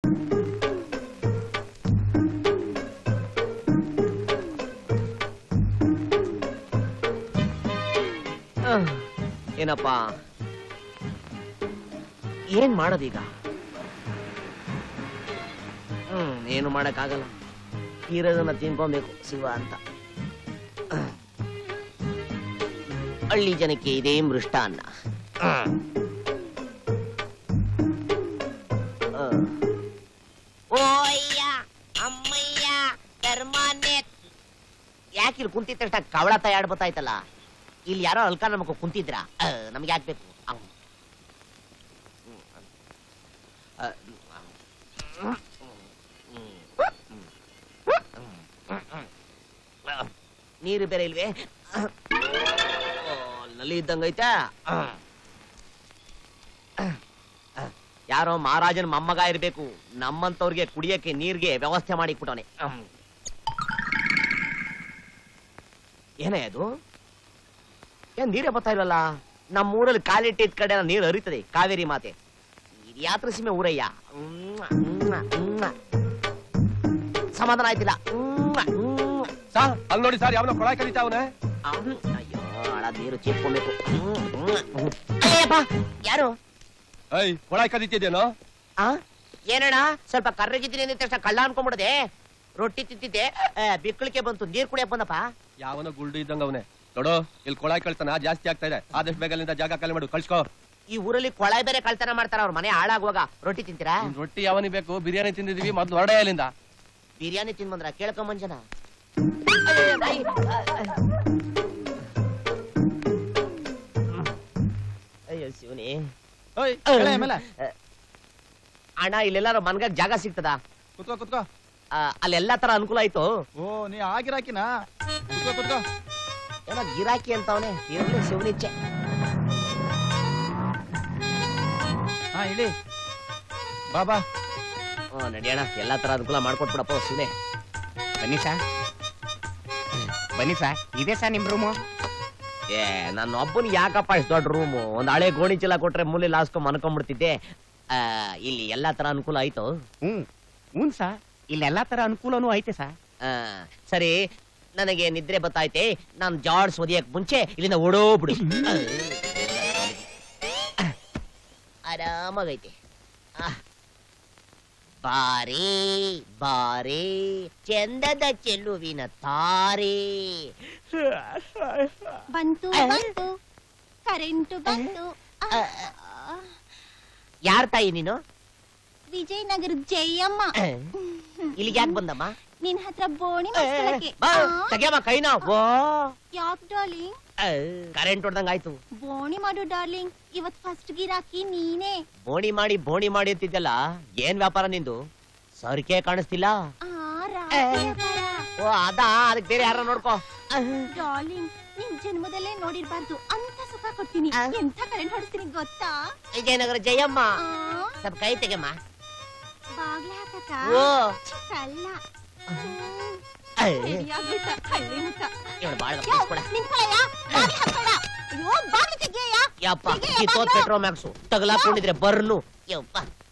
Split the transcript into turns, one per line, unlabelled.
ಆಹ್, ಏನಪ್ಪ ಏನ್ ಮಾಡೋದೀಗ ಹ್ಮ್ ಏನು ಮಾಡಕ್ಕಾಗಲ್ಲ ಇರೋದನ್ನ ತಿನ್ಕೊಬೇಕು ಶಿವ ಅಂತ ಆಹ್. ಹಳ್ಳಿ ಜನಕ್ಕೆ ಇದೇ ಮೃಷ್ಟಾನ್ನ ಆಹ್. ಆಹ್. ಓಯ್ಯ ಅಮ್ಮಯ್ಯ ಧರ್ಮಾನ್ಯ ಯಾಕೆ ಇಲ್ಲಿ ಕುಂತಿದ ತಕ್ಷಣ ಕವಳ ತಯಾಡ್ ಬತ್ತಾಯ್ತಲ್ಲ ಇಲ್ಲಿ ಯಾರೋ ಅಲ್ಕ ನಮಗ ಕುಂತಿದ್ರ ನಮ್ಗೆ ಯಾಕೆ ಬೇಕು ಅವ್. ಹ್ಮ್. ಅಹ್, ಹ್ಮ್. ಹ್ಮ್. ನೀರು ಬೇರೆ ಇಲ್ವೇ ಓ, ನಲ್ಲಿ ಇದ್ದಂಗೈತೆ ಯಾರೋ ಮಹಾರಾಜನ ಮೊಮ್ಮಗ ಇರ್ಬೇಕು ನಮ್ಮಂತವ್ರಿಗೆ ಕುಡಿಯಕ್ಕೆ ನೀರ್ಗೆ ವ್ಯವಸ್ಥೆ ಮಾಡಿ ಕೊಟ್ಟವನೆ ಏನೇ ಅದು ಏನ್ ನೀರೇ ಬರ್ತಾ ಇಲ್ವಲ್ಲ ನಮ್ಮ ಊರಲ್ಲಿ ಕಾಲಿಟ್ಟಿದ ಕಡೆ ಎಲ್ಲ ನೀರು ಹರಿತದೆ ಕಾವೇರಿ ಮಾತೆ ಇದು ಯಾತ್ರ ಸೀಮೆ ಊರಯ್ಯ ಉವ್ವ, ಉವ್ವ, ಉವ್ವ. ಸಮಾಧಾನ ಆಯ್ತಿಲ್ಲ ಉವ್ವ, ಉವ್ವ.
ಸರ್ ಅಲ್ಲಿ ನೋಡಿ ಸರ್ ಯಾವನೋ ಕೊಳ ಕರೀತಾವನೆ
ಅಹ್, ಅಯ್ಯೋ ಹಳ ನೀರು ಚೀಪ್ಕೊಬೇಕು ಅಯ್ಯಪ್ಪ ಯಾರು
ಐ ಕೊಳ ಕರೀತಿದ್ದೇನೋ
ಆ ಏನಣ್ಣ ಸ್ವಲ್ಪ ಕರ್ರಗಿದ್ದೀನಿ ಅಂದ ತಕ್ಷಣ ಕಳ್ಳ ಅನ್ಕೊಂಡ್ಬಿಡದೆ ರೊಟ್ಟಿ ತಿಂತಿದ್ದೆ ಆ, ಬಿಕ್ಕಳಿಕೆ ಬಂತು ನೀರ್ ಕುಡಿಯಕ್ ಬಂದಪ್ಪ
ಯಾವನೋ ಗುಲ್ಡು ಇದ್ದಂಗ ಅವನೇ ನೋಡು ಇಲ್ಲಿ ಕೊಳ ಕಳ್ತನ ಜಾಸ್ತಿ ಆಗ್ತಾ ಇದೆ ಆದಷ್ಟು ಬೇಗ ಅಲ್ಲಿಂದ ಜಾಗ ಖಾಲಿ ಮಾಡು ಕಳ್ಸ್ಕೋ
ಈ ಊರಲ್ಲಿ ಕೊಳಾಯ್ ಬೇರೆ ಕಳ್ತನ ಮಾಡ್ತಾರ ಅವ್ರ ಮನೆ ಹಾಳಾಗುವಾಗ ರೊಟ್ಟಿ ತಿಂತೀರಾ
ನಿನ್ ರೊಟ್ಟಿ ಯಾವನಿಗೆ ಬೇಕು ಬಿರಿಯಾನಿ ತಿಂದಿದೀವಿ ಮೊದ್ಲು ಹೊರಡೆ ಅಲ್ಲಿಂದ
ಬಿರಿಯಾನಿ ತಿಂದ್ ಬಂದ್ರ ಕೇಳ್ಕೊಂಬಂಜನ ಅಯ್ಯೋ ಶಿವನಿ
ಓಯ್ ಎಳೆ ಮೇಲೆ
ಅಣ್ಣ ಇಲ್ಲೆಲ್ಲಾರು ಮನ್ಗಾಗ್ ಜಾಗ ಸಿಗ್ತದ
ಕುತ್ಕೋ ಕುತ್ಕೋ
ಅಲ್ಲೆಲ್ಲಾ ತರ ಅನುಕೂಲ ಆಯ್ತು
ಓ ನೀ ಆಗಿರಾಕಿನ ಕುತ್ಕೋ ಕುತ್ಕೋ
ಏನೋ ಗಿರಾಕಿ ಅಂತವನೆ ಇರ್ಲಿ ಶಿವನಿಚ್ಛೆ
ಹಾ ಇಳಿ ಬಾ ಬಾ
ಹ್ಞೂ ನಡಿಯೋಣ ಎಲ್ಲಾ ತರ ಅನುಕೂಲ ಮಾಡ್ಕೊಟ್ಬಿಡಪ್ಪ ಶಿವನೇ
ಬನ್ನಿ ಸಾ ಬನ್ನಿ ಸಾ ಇದೆ ಸಾ ನಿಮ್ ರೂಮು
ಏ ನನ್ನ ಒಬ್ಬನಿಗೆ ಯಾಕಪ್ಪ ಇಷ್ಟು ದೊಡ್ಡ ರೂಮು ಒಂದ್ ಹಳೆ ಗೋಣಿ ಚೀಲ ಕೊಟ್ರೆ ಮೂಲೆ ಲಾಸ್ಕೊಂಡ್ ಮನ್ಕೊಂಡ್ಬಿಡ್ತಿದ್ದೆ ಆ, ಇಲ್ಲಿ ಎಲ್ಲಾ ತರ ಅನುಕೂಲ ಆಯ್ತು
ಹ್ಮ್ ಹ್ಞೂ ಸಾ ಇಲ್ಲಿ ಎಲ್ಲಾ ತರ ಅನುಕೂಲನೂ ಐತೆ ಸಾ
ಆ, ಸರಿ ನನಗೆ ನಿದ್ರೆ ಬತ್ತಾಯ್ತೆ ನಾನ್ ಜಾಡ್ಸ್ ಒದಿಯಕ್ ಮುಂಚೆ ಇಲ್ಲಿಂದ ಓಡೋಗ್ಬಿಡು ಆರಾಮಾಗೈತೆ ಆ. ಬಾರಿ ಬಾರಿ ಚಂದದ ಚೆಲುವಿನ ತಾರೆ
ಬಂತು ಬಂತು ಕರೆಂಟು ಬಂತು ಆ,
ಯಾರ್ ತಾಯಿ ನೀನು
ವಿಜಯನಗರ ಜಯಮ್ಮ
ಇಲ್ಲಿಗೆ ಯಾಕೆ ಬಂದಮ್ಮ
ನಿನ್ ಹತ್ರ ಬೋಣಿ ಮಾಡ್ಕೊಳಕ್ಕೆ.
ಬಾ,
ಆ,
ತೆಗಿಯಮ್ಮ ಕೈನ ವಾ
ಯಾಕ್ ಡಾರ್ಲಿಂಗ್
ಕರೆಂಟ್ ಹೊಡ್ದಂಗಾಯ್ತು
ಬೋಣಿ ಮಾಡು ಡಾರ್ಲಿಂಗ್ ಇವತ್ ಫಸ್ಟ್ ಗಿರಾಕಿ ನೀನೇ
ಬೋಣಿ ಮಾಡಿ ಬೋಣಿ ಮಾಡಿ ಅಂತಿದ್ದಲ್ಲ ಏನ್ ವ್ಯಾಪಾರ ನಿಂದು ಸರ್ಕೆ ಕಾಣಿಸ್ತಿಲ್ಲ
ಆ ರಾತ್ರಿ ವ್ಯಾಪಾರ.
ಓ ಅದಾ ಅದಕ್ಕೆ ಬೇರೆ ಯಾರ ನೋಡ್ಕೋ
ಡಾರ್ಲಿಂಗ್ ನಿನ್ ಜನ್ಮದಲ್ಲೇ ನೋಡಿರ್ಬಾರ್ದು ಅಂತ ಸುಖ ಕೊಡ್ತೀನಿ
ಆ.
ಎಂತ ಕರೆಂಟ್ ಹೊಡಿಸ್ತೀನಿ ಗೊತ್ತಾ
ವಿಜಯನಗರ ಜಯಮ್ಮ
ಆ,
ಸ್ವಲ್ಪ ಕೈ ತೆಗೆಮ್ಮ
ಬಾಗ್ಲ ಹಾಕಕ್ಕ
ಓ
ಕಲ್ಲ
ಐ,
ಸರಿಯಾಗ್ಬಿಟ್ಟ, ಹಳ್ಳಿ ಮುಖ.
ಇವ್ಳು ಬಾಳ
ಯೋ,
ಕೂಸ್ಕೊಳ.
ನಿಂತ್ಕೊಳಯ್ಯ, ಬಾಗ್ಲು ಹಾಕ್ಬೇಡ. ಅಯ್ಯೋ, ಬಾಗ್ಲು ತೆಗ್ಯಯ್ಯ.
ಯಪ್ಪ
ತೆಗ್ಯಯ್ಯ
ಕಿತ್ತೋದ್
ಬಾಗ್ಲು.
ಪೆಟ್ರೋ ಮ್ಯಾಕ್ಸು ತಗಲಾಕೊಂಡಿದ್ರೆ ಬರ್ನು ಯಪ್ಪ